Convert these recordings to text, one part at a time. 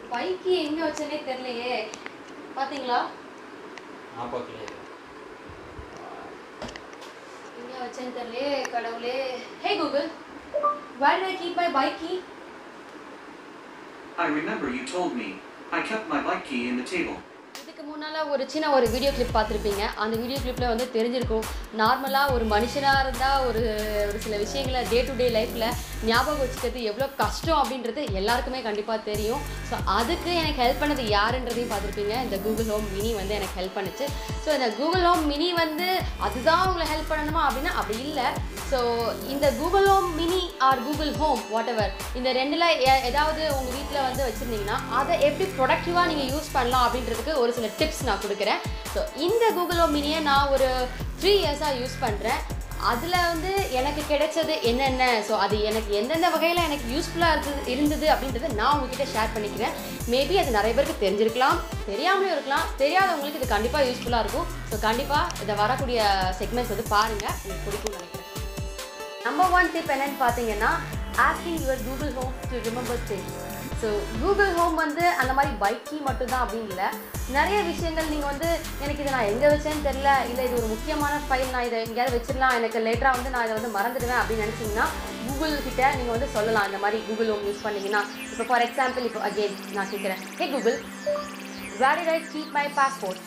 Bike எங்க வச்சேனே தெரியலையே பாத்தீங்களா நான் பார்க்கலையே எங்க வச்சேன்னு தெரியலையே கடவுளே hey Google where did I keep my bike key I remember you told me. I kept my bike key in the table. இதுக்கு முன்னால ஒரு சின்ன ஒரு வீடியோ கிளிப் பார்த்துருப்பீங்க அந்த வீடியோ கிளிப்பில் வந்து தெரிஞ்சிருக்கும் நார்மலாக ஒரு மனுஷனாக இருந்தால் ஒரு ஒரு சில விஷயங்களை டே டு டே லைஃப்பில் ஞாபகம் வச்சுக்கிறது எவ்வளோ கஷ்டம் அப்படின்றது எல்லாருக்குமே கண்டிப்பாக தெரியும் ஸோ அதுக்கு எனக்கு ஹெல்ப் பண்ணது யாருன்றதையும் பார்த்துருப்பீங்க இந்த கூகுள் ஹோம் மினி வந்து எனக்கு ஹெல்ப் பண்ணுச்சு ஸோ இந்த கூகுள் ஹோம் மினி வந்து அதுதான் உங்களை ஹெல்ப் பண்ணணுமா அப்படின்னா அப்படி இல்லை ஸோ இந்த Google home mini or Google home whatever இந்த ரெண்டில் ஏதாவது உங்கள் வீட்டில் வந்து வச்சுருந்தீங்கன்னா அதை எப்படி ப்ரொடக்டிவாக நீங்கள் யூஸ் பண்ணலாம் அப்படின்றதுக்கு ஒரு சில டிப்ஸ் நான் கொடுக்குறேன் ஸோ இந்த கூகுள் ஹோம் மினியை நான் ஒரு த்ரீ இயர்ஸாக யூஸ் பண்ணுறேன் அதில் வந்து எனக்கு கிடைச்சது என்னென்ன ஸோ அது எனக்கு எந்தெந்த வகையில் எனக்கு யூஸ்ஃபுல்லாக இருந்தது இருந்தது அப்படின்றத நான் உங்ககிட்ட ஷேர் பண்ணிக்கிறேன் மேபி அது நிறைய பேருக்கு தெரிஞ்சிருக்கலாம் தெரியாமலும் இருக்கலாம் தெரியாதவங்களுக்கு இது கண்டிப்பாக யூஸ்ஃபுல்லாக இருக்கும் ஸோ கண்டிப்பாக இதை வரக்கூடிய செக்மெண்ட்ஸ் வந்து பாருங்கள் எனக்கு பிடிக்கும்னு நினைக்கிறேன் நம்பர் ஒன் டிப் என்னன்னு பார்த்தீங்கன்னா asking your Google home to remember things so Google home வந்து அந்த மாதிரி பைக்கி மட்டும்தான் அப்படின்னு இல்லை நிறைய விஷயங்கள் நீங்கள் வந்து எனக்கு இதை நான் எங்கே வச்சேன்னு தெரில இல்லை இது ஒரு முக்கியமான ஃபைல் நான் இதை எங்கேயாவது வச்சிடலாம் எனக்கு லேட்டராக வந்து நான் இதை வந்து மறந்துடுவேன் அப்படின்னு நினச்சிங்கன்னா கூகுள் கிட்ட நீங்கள் வந்து சொல்லலாம் இந்த மாதிரி கூகுள் ஹோம் யூஸ் பண்ணீங்கன்னா இப்போ ஃபார் எக்ஸாம்பிள் இப்போ அகெயின் நான் கேட்குறேன் hey Google where did I keep my passport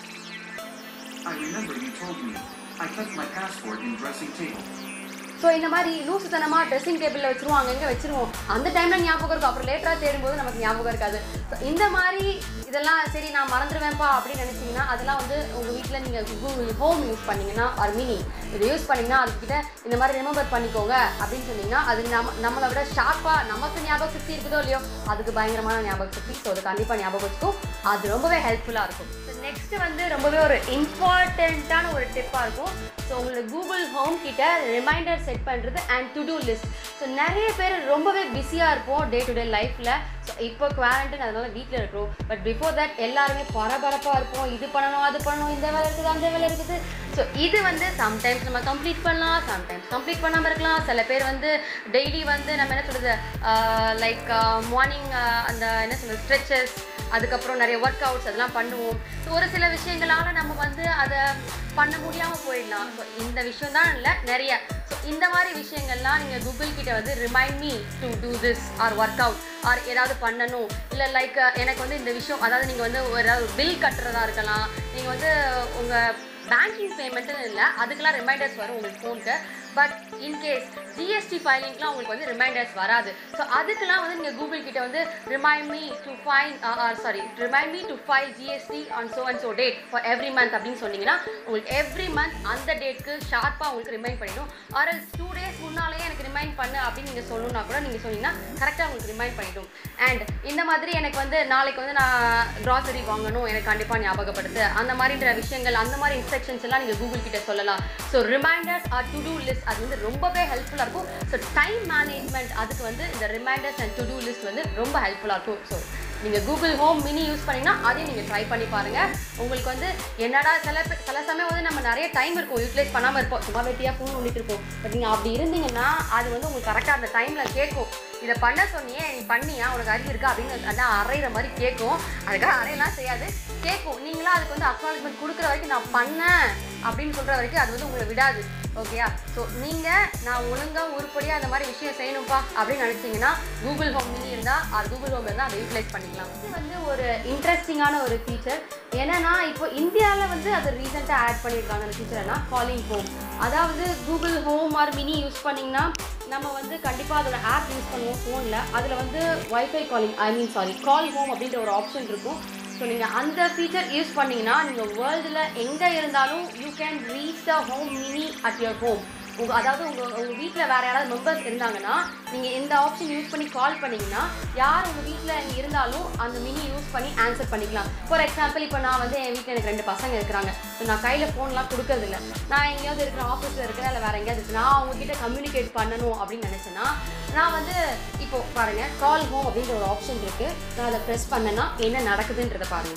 I remember you told me. I kept my passport in dressing table. So இந்த மாதிரி லூசுத்தனமாக ட்ரெஸ்ஸிங் டேபிளில் வச்சிருவோம் அங்கங்கே வச்சிருவோம் அந்த டைமில் ஞாபகம் இருக்கும் அப்புறம் லேட்டராக தேடும்போது நமக்கு ஞாபகம் இருக்காது ஸோ இந்த மாதிரி இதெல்லாம் சரி நான் மறந்துடுவேன்ப்பா அப்படின்னு நினச்சிங்கன்னா அதெல்லாம் வந்து உங்கள் வீட்டில் நீங்கள் கூகுள் ஹோம் யூஸ் பண்ணீங்கன்னா ஒரு மினி இதை யூஸ் பண்ணிங்கன்னா அதுக்கிட்ட இந்த மாதிரி ரிமெம்பர் பண்ணிக்கோங்க அப்படின்னு சொன்னீங்கன்னா அது நம்ம நம்மளை விட ஷார்ப்பாக நமக்கு ஞாபக சக்தி இருக்குதோ இல்லையோ அதுக்கு பயங்கரமான ஞாபக சக்தி ஸோ அது கண்டிப்பாக ஞாபகம் வச்சுக்கும் அது ரொம்பவே ஹெல்ப்ஃபுல்லாக இருக்கும் நெக்ஸ்ட் வந்து ரொம்பவே ஒரு இம்பார்ட்டண்ட்டான ஒரு டிப்பாக இருக்கும் ஸோ உங்களோட கூகுள் ஹோம் கிட்ட ரிமைண்டர் செட் பண்ணுறது and to do list so நிறைய பேர் ரொம்பவே பிஸியாக இருப்போம் டே டு டே லைஃப்பில் ஸோ இப்போ குவாரண்டைன் அதனால வீட்டில் இருக்கிறோம் பட் பிஃபோர் தட் எல்லாருமே பரபரப்பாக இருப்போம் இது பண்ணணும் அது பண்ணணும் இந்த வேலை இருக்குது அந்த வேலை இருக்குது ஸோ இது வந்து சம்டைம்ஸ் நம்ம கம்ப்ளீட் பண்ணலாம் சம்டைம்ஸ் கம்ப்ளீட் பண்ணாமல் இருக்கலாம் சில பேர் வந்து டெய்லி வந்து நம்ம என்ன சொல்கிறது லைக் மார்னிங் அந்த என்ன சொல்கிறது ஸ்ட்ரெச்சஸ் அதுக்கப்புறம் நிறைய ஒர்க் அவுட்ஸ் அதெல்லாம் பண்ணுவோம் ஸோ ஒரு சில விஷயங்களால் நம்ம வந்து அதை பண்ண முடியாமல் போயிடலாம் ஸோ இந்த விஷயம் தான் இல்லை நிறைய ஸோ இந்த மாதிரி விஷயங்கள்லாம் நீங்கள் கூகுள் கிட்ட வந்து remind me to do this or work out or ஏதாவது பண்ணணும் இல்லை லைக் எனக்கு வந்து இந்த விஷயம் அதாவது நீங்கள் வந்து ஒரு ஏதாவது பில் கட்டுறதா இருக்கலாம் நீங்கள் வந்து உங்கள் பேங்கிங் பேமெண்ட்டுன்னு இல்லை அதுக்கெல்லாம் ரிமைண்டர்ஸ் வரும் உங்களுக்கு ஃபோனுக்கு பட் இன்கேஸ் ஜிஎஸ்டி ஃபைலிங்க்குலாம் உங்களுக்கு வந்து ரிமைண்டர்ஸ் வராது ஸோ அதுக்கெல்லாம் வந்து நீங்கள் கூகுள் கிட்ட வந்து remind me to fine sorry remind me to file GST on so and so date for every month அப்படின்னு சொன்னீங்கன்னா உங்களுக்கு எவ்ரி மந்த் அந்த டேட்க்கு ஷார்ப்பாக உங்களுக்கு ரிமைண்ட் பண்ணிடும் ஆர் டூ டேஸ் முன்னாலேயே எனக்கு ரிமைண்ட் பண்ணு அப்படின்னு நீங்கள் சொல்லணும்னா கூட நீங்கள் சொன்னீங்கன்னா கரெக்டாக உங்களுக்கு ரிமைண்ட் பண்ணிடும் அண்ட் இந்த மாதிரி எனக்கு வந்து நாளைக்கு வந்து நான் க்ராசரி வாங்கணும் எனக்கு கண்டிப்பாக ஞாபகப்படுத்து அந்த மாதிரின்ற விஷயங்கள் அந்த மாதிரி இன்ஸ்ட்ரக்ஷன்ஸ் எல்லாம் நீங்கள் கூகுள் கிட்ட சொல்லலாம் so reminders or to do list அது வந்து ரொம்பவே ஹெல்ப்ஃபுல்லாக இருக்கும் ஸோ டைம் மேனேஜ்மெண்ட் அதுக்கு வந்து இந்த reminders and to do list வந்து ரொம்ப ஹெல்ப்ஃபுல்லாக இருக்கும் ஸோ நீங்கள் கூகுள் ஹோம் மினி யூஸ் பண்ணிங்கன்னா அதையும் நீங்கள் ட்ரை பண்ணி பாருங்கள் உங்களுக்கு வந்து என்னடா சில பே- சில சமயம் வந்து நம்ம நிறைய டைம் இருக்கும் யூட்டிலைஸ் பண்ணாமல் இருப்போம் சும்மா வெட்டியாக ஃபோன் பண்ணிட்டு இருப்போம் பட் நீங்கள் அப்படி இருந்தீங்கன்னா அது வந்து உங்களுக்கு கரெக்டாக அந்த டைமில் கேட்கும் இதை பண்ண சொன்னியே நீ பண்ணியா உனக்கு அறிவு இருக்கா அப்படின்னு அதான் அரைகிற மாதிரி கேட்கும் அதுக்காக அரையெல்லாம் செய்யாது கேட்கும் நீங்களாம் அதுக்கு வந்து அக்னாலஜ்மெண்ட் கொடுக்குற வரைக்கும் நான் பண்ணேன் அப்படின்னு சொல்கிற வரைக்கும் அது வந்து உங்களை விடாது ஓகேயா ஸோ நீங்கள் நான் ஒழுங்காக உருப்படியாக அந்த மாதிரி விஷயம் செய்யணும்ப்பா அப்படின்னு நினச்சிங்கன்னா கூகுள் ஹோம் மினி இருந்தால் அது கூகுள் ஹோம் இருந்தால் அதை யூட்டிலைஸ் பண்ணிக்கலாம் இது வந்து ஒரு இன்ட்ரெஸ்டிங்கான ஒரு ஃபீச்சர் என்னன்னா இப்போ இந்தியாவில் வந்து அது ரீசெண்டாக ஆட் பண்ணியிருக்காங்க அந்த ஃபீச்சர்னா காலிங் ஹோம் அதாவது Google home or mini use பண்ணிங்கன்னா நம்ம வந்து கண்டிப்பாக அதோட ஆப் யூஸ் பண்ணுவோம் ஃபோனில் அதில் வந்து WiFi calling I mean sorry call home அப்படின்ற ஒரு ஆப்ஷன் இருக்கும் ஸோ நீங்கள் அந்த ஃபீச்சர் யூஸ் பண்ணீங்கன்னா நீங்கள் வேர்ல்டில் எங்கே இருந்தாலும் you can reach the home mini at your home உங்கள் அதாவது உங்கள் உங்கள் வீட்டில் வேறு யாராவது மெம்பர்ஸ் இருந்தாங்கன்னா நீங்கள் இந்த ஆப்ஷன் யூஸ் பண்ணி கால் பண்ணீங்கன்னா யார் உங்கள் வீட்டில் இருந்தாலும் அந்த மினி யூஸ் பண்ணி ஆன்சர் பண்ணிக்கலாம் ஃபார் எக்ஸாம்பிள் இப்போ நான் வந்து என் வீட்டில் எனக்கு ரெண்டு பசங்க இருக்கிறாங்க ஸோ நான் கையில் ஃபோன்லாம் கொடுக்கறதில்ல நான் எங்கேயாவது இருக்கிற ஆஃபீஸில் இருக்கிறேன் இல்லை வேறு எங்கேயாவது இருக்கு நான் அவங்ககிட்ட கம்யூனிகேட் பண்ணணும் அப்படின்னு நினச்சேன்னா நான் வந்து இப்போ பாருங்க கால் ஹோம் அப்படின்ற ஒரு ஆப்ஷன் இருக்கு நான் அதை ப்ரெஸ் பண்ணேன்னா என்ன நடக்குதுன்றதை பாருங்க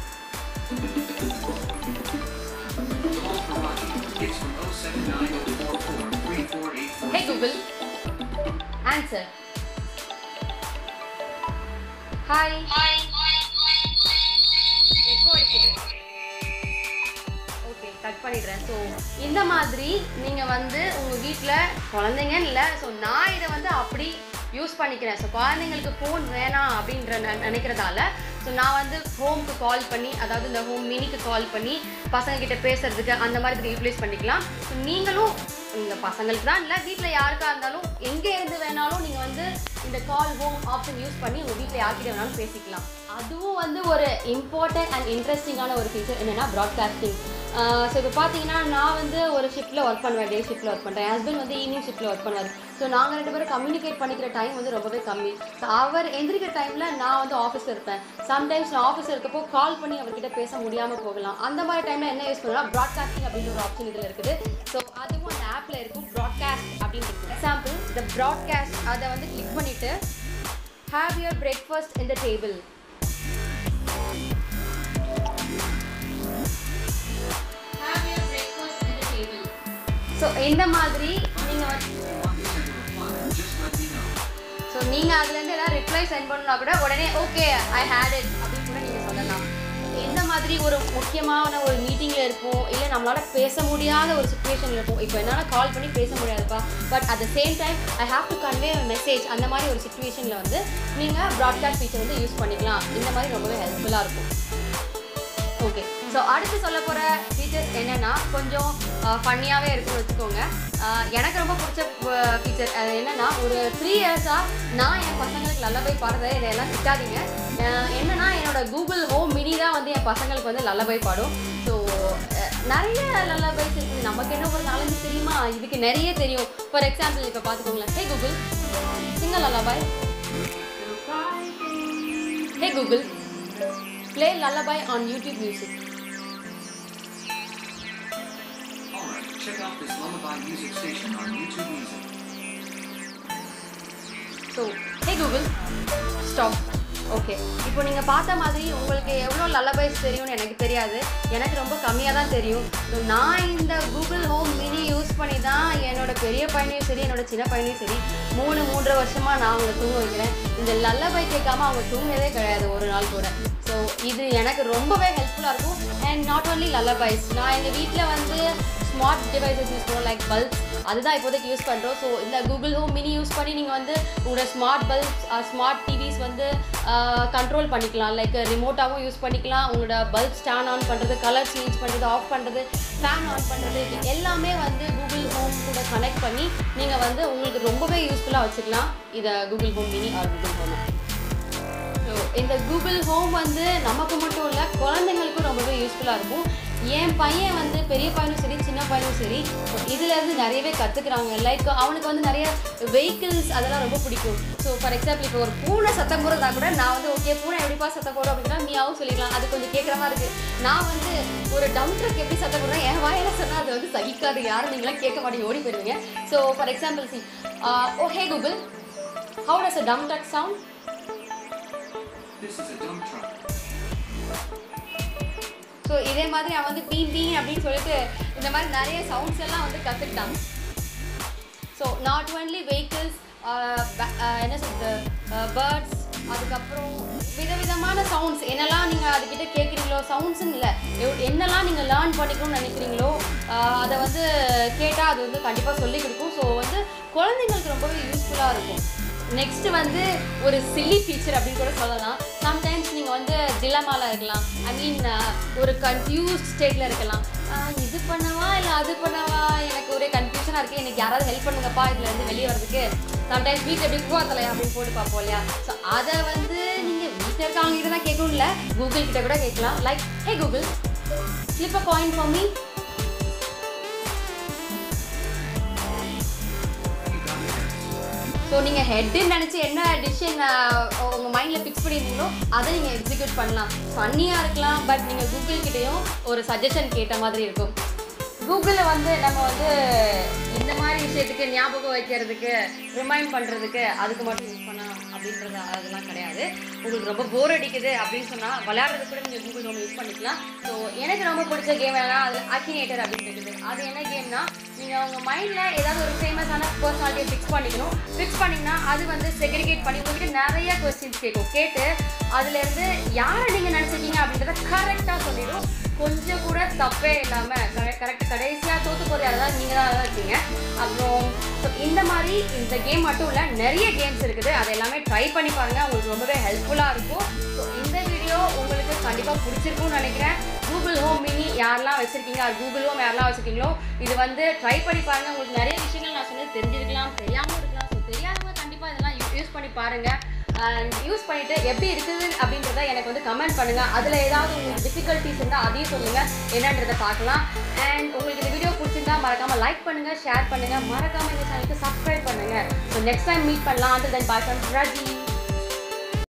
Call for Rocky. It's from 079 hey Google answer hi echo அடிக்குது ஓகே கட் பண்ணிடுறேன் ஸோ இந்த மாதிரி நீங்கள் வந்து உங்கள் வீட்டில் குழந்தைங்கன்னு இல்லை ஸோ நான் இதை வந்து அப்படி யூஸ் பண்ணிக்கிறேன் ஸோ குழந்தைங்களுக்கு ஃபோன் வேணாம் அப்படின்ற நெ- நினைக்கிறதால ஸோ நான் வந்து ஹோம்க்கு கால் பண்ணி அதாவது இந்த ஹோம் மினிக்கு கால் பண்ணி பசங்க கிட்ட பேசுறதுக்கு அந்த மாதிரி யூட்டிலைஸ் பண்ணிக்கலாம் ஸோ நீங்களும் உங்கள் பசங்களுக்கு தான் இல்லை வீட்டில் யாருக்கா இருந்தாலும் எங்கே இருந்து வேணாலும் நீங்கள் வந்து இந்த கால் ஹோம் ஆப்ஷன் யூஸ் பண்ணி உங்கள் வீட்டில் யார்கிட்ட வேணாலும் பேசிக்கலாம் அதுவும் வந்து ஒரு இம்பார்ட்டன்ட் அண்ட் இன்ட்ரெஸ்டிங்கான ஒரு ஃபீச்சர் என்னென்னா ப்ராட்காஸ்டிங் ஸோ இப்போ பார்த்தீங்கன்னா நான் வந்து ஒரு ஷிஃப்ட்டில் ஒர்க் பண்ணுவேன் டே ஷிஃப்ட்டில் ஒர்க் பண்ணுறேன் ஹஸ்பண்ட் வந்து ஈவினிங் ஷிஃப்ட்டில் ஒர்க் பண்ணுவார் ஸோ நாங்கள் ரெண்டு பேரும் கம்யூனிகேட் பண்ணிக்கிற டைம் வந்து ரொம்பவே கம்மி ஸோ அவர் எந்திரிக்கிற டைமில் நான் வந்து ஆஃபீஸில் இருப்பேன் சம்டைம்ஸ் நான் ஆஃபீஸில் இருக்கப்போ கால் பண்ணி அவர்கிட்ட பேச முடியாமல் போகலாம் அந்த மாதிரி டைமில் என்ன யூஸ் பண்ணலாம் ப்ராட்காஸ்டிங் அப்படின்ற ஒரு ஆப்ஷன் இதில் இருக்குது ஸோ அதுவும் அந்த ஆப்பில் இருக்கும் ப்ராட்காஸ்ட் அப்படின்னு இருக்குது எக்ஸாம்பிள் இந்த ப்ராட்காஸ்ட் அதை வந்து கிளிக் பண்ணிவிட்டு have your breakfast in the table Have your breakfast in the table. So இந்த மாதிரி நீங்கள் வந்து If you want to send a reply, just let me know. So நீங்கள் அதுலேருந்து ஏதாவது ரிப்ளை சென்ட் பண்ணா கூட உடனே ஓகே ஐ ஹேட் இட் அப்படின்னு கூட நீங்கள் சொல்லலாம் எந்த மாதிரி ஒரு முக்கியமான ஒரு மீட்டிங்கில் இருப்போம் இல்லை நம்மளால் பேச முடியாத ஒரு சுச்சுவேஷனில் இருப்போம் இப்போ என்னால் கால் பண்ணி பேச முடியாதுப்பா but at the same time I have to convey message அந்த மாதிரி ஒரு சுச்சுவேஷனில் வந்து நீங்கள் ப்ராட்காஸ்ட் ஃபீச்சர் வந்து யூஸ் பண்ணிக்கலாம் இந்த மாதிரி ரொம்பவே ஹெல்ப்ஃபுல்லாக இருக்கும் ஓகே ஸோ அடுத்து சொல்ல போகிற ஃபீச்சர்ஸ் என்னென்னா கொஞ்சம் ஃபன்னியாகவே இருக்குன்னு வச்சுக்கோங்க அஹ், எனக்கு ரொம்ப பிடிச்ச ஃபீச்சர் அது என்னென்னா ஒரு த்ரீ இயர்ஸாக நான் என் பசங்களுக்கு லல்லபை பாடுறதை இதையெல்லாம் திட்டாதீங்க அஹ், என்னன்னா என்னோட கூகுள் ஹோம் மினி தான் வந்து என் பசங்களுக்கு வந்து லல்லபை பாடும் ஸோ நிறைய லல்லபைஸ் இருக்குது நமக்கு என்ன ஒரு நாலஞ்சு தெரியுமா இதுக்கு நிறைய தெரியும் ஃபார் எக்ஸாம்பிள் இப்போ பார்த்துக்கோங்களேன் hey Google single lullaby hey Google play lullaby on YouTube Music. Alright, check out this lullaby music station on YouTube Music. So hey Google stop okay இப்போ நீங்கள் பார்த்த மாதிரி உங்களுக்கு எவ்வளோ லல்லபைஸ் தெரியும்னு எனக்கு தெரியாது எனக்கு ரொம்ப கம்மியாக தான் தெரியும் ஸோ நான் இந்த கூகுள் ஹோம் மினி யூஸ் பண்ணி தான் என்னோட பெரிய பையனையும் சரி என்னோட சின்ன பையனையும் சரி மூணு மூன்றரை வருஷமாக நான் அவங்க தூங்க வைக்கிறேன் இந்த லல்லபை கேட்காம அவங்க தூங்கினதே கிடையாது ஒரு நாள் கூட ஸோ இது எனக்கு ரொம்பவே ஹெல்ப்ஃபுல்லாக இருக்கும் அண்ட் நாட் only லல்லபைஸ் நான் எங்கள் வீட்டில் வந்து ஸ்மார்ட் டிவைசஸ் யூஸ் பண்ணுவோம் லைக் பல்ப்ஸ் அதுதான் இப்போதைக்கு யூஸ் பண்ணுறோம் ஸோ இந்த கூகுள் ஹோம் மினி யூஸ் பண்ணி நீங்கள் வந்து உங்களோட ஸ்மார்ட் பல்ப்ஸ் ஸ்மார்ட் டிவிஸ் வந்து கண்ட்ரோல் பண்ணிக்கலாம் லைக் ரிமோட்டாகவும் யூஸ் பண்ணிக்கலாம் உங்களோட பல்ப் ஸ்டாண்ட் ஆன் பண்ணுறது கலர் சேஞ்ச் பண்ணுறது ஆஃப் பண்ணுறது ஃபேன் ஆன் பண்ணுறது இது எல்லாமே வந்து கூகுள் ஹோம் கூட கனெக்ட் பண்ணி நீங்கள் வந்து உங்களுக்கு ரொம்பவே யூஸ்ஃபுல்லாக வச்சுக்கலாம் இதை Google home mini or Google home so இந்த கூகுள் ஹோம் வந்து நமக்கு மட்டும் இல்லை குழந்தைங்களுக்கும் ரொம்பவே யூஸ்ஃபுல்லாக இருக்கும் என் பையன் வந்து பெரிய பையனும் சரி சின்ன பையனும் சரி ஸோ இதுலேருந்து நிறையவே கற்றுக்குறாங்க லைக் அவனுக்கு வந்து நிறைய வெஹிக்கிள்ஸ் அதெல்லாம் ரொம்ப பிடிக்கும் ஸோ ஃபார் எக்ஸாம்பிள் இப்போ ஒரு பூனை சத்தம் போடுறதா கூட நான் வந்து ஓகே பூனை எப்படிப்பா சத்தம் போடும் அப்படின்னா நீயாவும் சொல்லிக்கலாம் அது கொஞ்சம் கேட்குற மாதிரி இருக்குது நான் வந்து ஒரு டம் ட்ரக் எப்படி சத்தம் போடுறேன் என் வாயில சொன்னால் அது வந்து சகிக்காது யாரும் நீங்களாம் கேட்க மாட்டீங்க ஓடி போயிருவீங்க so for example see oh hey Google how does a dump truck sound This is a dump truck. So இதே மாதிரி அவன் வந்து பீ பீ அப்படின்னு சொல்லிட்டு இந்த மாதிரி நிறைய சவுண்ட்ஸ் எல்லாம் வந்து கற்றுக்கிட்டான் ஸோ நாட் ஒன்லி வெஹிக்கிள்ஸ் என்ன சொல்றது பேர்ட்ஸ் அதுக்கப்புறம் விதவிதமான சவுண்ட்ஸ் என்னெல்லாம் நீங்கள் அதுக்கிட்ட கேட்குறீங்களோ சவுண்ட்ஸுன்னு இல்லை எவ்- என்னெல்லாம் நீங்கள் லேர்ன் பண்ணிக்கணும்னு நினைக்கிறீங்களோ ஆஹ் அதை வந்து கேட்டால் அது வந்து கண்டிப்பாக சொல்லிக் கொடுக்கும் ஸோ வந்து குழந்தைங்களுக்கு ரொம்பவே யூஸ்ஃபுல்லாக இருக்கும் நெக்ஸ்ட் வந்து ஒரு சில்லி ஃபீச்சர் அப்படின்னு கூட சொல்லலாம் சம்டைம்ஸ் நீங்கள் வந்து டிலமால இருக்கலாம் ஐ மீன் ஒரு கன்ஃபியூஸ் ஸ்டேட்டில் இருக்கலாம் ஆஹ் இது பண்ணவா இல்லை அது பண்ணவா எனக்கு ஒரே கன்ஃபியூஷனாக இருக்குது எனக்கு யாராவது ஹெல்ப் பண்ணுங்கப்பா இதுல இருந்து வெளியே வரதுக்கு சம்டைம்ஸ் வீட்டில் எப்படி குவா தலையா அப்படின்னு போட்டு பார்ப்போம் இல்லையா ஸோ அதை வந்து நீங்கள் வீட்டில் இருக்கவங்க கிட்ட தான் கேட்கணும் இல்லை கூகுள் கிட்ட கூட கேட்கலாம் like hey Google flip a coin for me You got it. So நீங்கள் ஹெட்டுன்னு நினச்சி என்ன டிசிஷன் உங்கள் மைண்டில் ஃபிக்ஸ் பண்ணியிருந்தீங்களோ அதை நீங்கள் எக்ஸிக்யூட் பண்ணலாம் ஃபன்னியாக இருக்கலாம் பட் நீங்கள் கூகுள் கிட்டேயும் ஒரு சஜஷன் கேட்ட மாதிரி இருக்கும் கூகுளில் வந்து நம்ம வந்து இந்த மாதிரி விஷயத்துக்கு ஞாபகம் வைக்கிறதுக்கு ரிமைண்ட் பண்ணுறதுக்கு அதுக்கு மட்டும் யூஸ் பண்ணலாம் அப்படின்றது அதெல்லாம் கிடையாது உங்களுக்கு ரொம்ப போர் அடிக்குது அப்படின்னு சொன்னால் விளையாடுறது கூட நீங்கள் கூகுள் ஹோம் யூஸ் பண்ணிக்கலாம் ஸோ எனக்கு ரொம்ப பிடிச்ச கேம் என்னன்னா அதில் அக்கினேட்டர் அப்படின்னு இருக்குது அது என்ன கேம்னா நீங்கள் உங்கள் மைண்டில் ஏதாவது ஒரு ஃபேமஸான பர்சனாலிட்டியை ஃபிக்ஸ் பண்ணிக்கணும் ஃபிக்ஸ் பண்ணிங்கன்னா அது வந்து செக்ரிகேட் பண்ணி உங்ககிட்ட நிறைய கொஸ்டின்ஸ் கேட்கும் கேட்டு அதுலேருந்து யாரை நீங்கள் நினச்சிருக்கீங்க அப்படின்றத கரெக்டாக சொல்லிடும் கொஞ்சம் கூட தப்பே இல்லாமல் கரெக்ட் கடைசியாக தோற்று போகிற யாராவது நீங்கள் தான் தான் இருக்கீங்க அப்புறம் ஸோ இந்த மாதிரி இந்த கேம் மட்டும் இல்லை நிறைய கேம்ஸ் இருக்குது அதை எல்லாமே ட்ரை பண்ணி பாருங்கள் உங்களுக்கு ரொம்பவே ஹெல்ப்ஃபுல்லாக இருக்கும் ஸோ இந்த வீடியோ உங்களுக்கு கண்டிப்பாக பிடிச்சிருக்கும்னு நினைக்கிறேன் கூகுள் ஹோம் மினி யாரெல்லாம் வச்சுருக்கீங்க அது கூகுள் ஹோம் யாரெல்லாம் வச்சுருக்கீங்களோ இது வந்து ட்ரை பண்ணி பாருங்கள் உங்களுக்கு நிறைய விஷயங்கள் நான் சொன்னது தெரிஞ்சிருக்கலாம் தெரியாமல் இருக்கலாம் ஸோ தெரியாதவங்க கண்டிப்பாக இதெல்லாம் யூஸ் பண்ணி பாருங்கள் யூஸ் பண்ணிட்டு எப்படி இருக்குது அப்படின்றத எனக்கு வந்து கமெண்ட் பண்ணுங்கள் அதில் ஏதாவது உங்களுக்கு டிஃபிகல்ட்டிஸ் இருந்தால் அதையும் சொல்லுங்கள் என்னன்றதை பார்க்கலாம் அண்ட் உங்களுக்கு இந்த வீடியோ பிடிச்சிருந்தா மறக்காமல் லைக் பண்ணுங்கள் ஷேர் பண்ணுங்கள் மறக்காமல் இந்த சேனலுக்கு சப்ஸ்கிரைப் பண்ணுங்கள் ஸோ நெக்ஸ்ட் டைம் மீட் பண்ணலாம் and then bye from Raji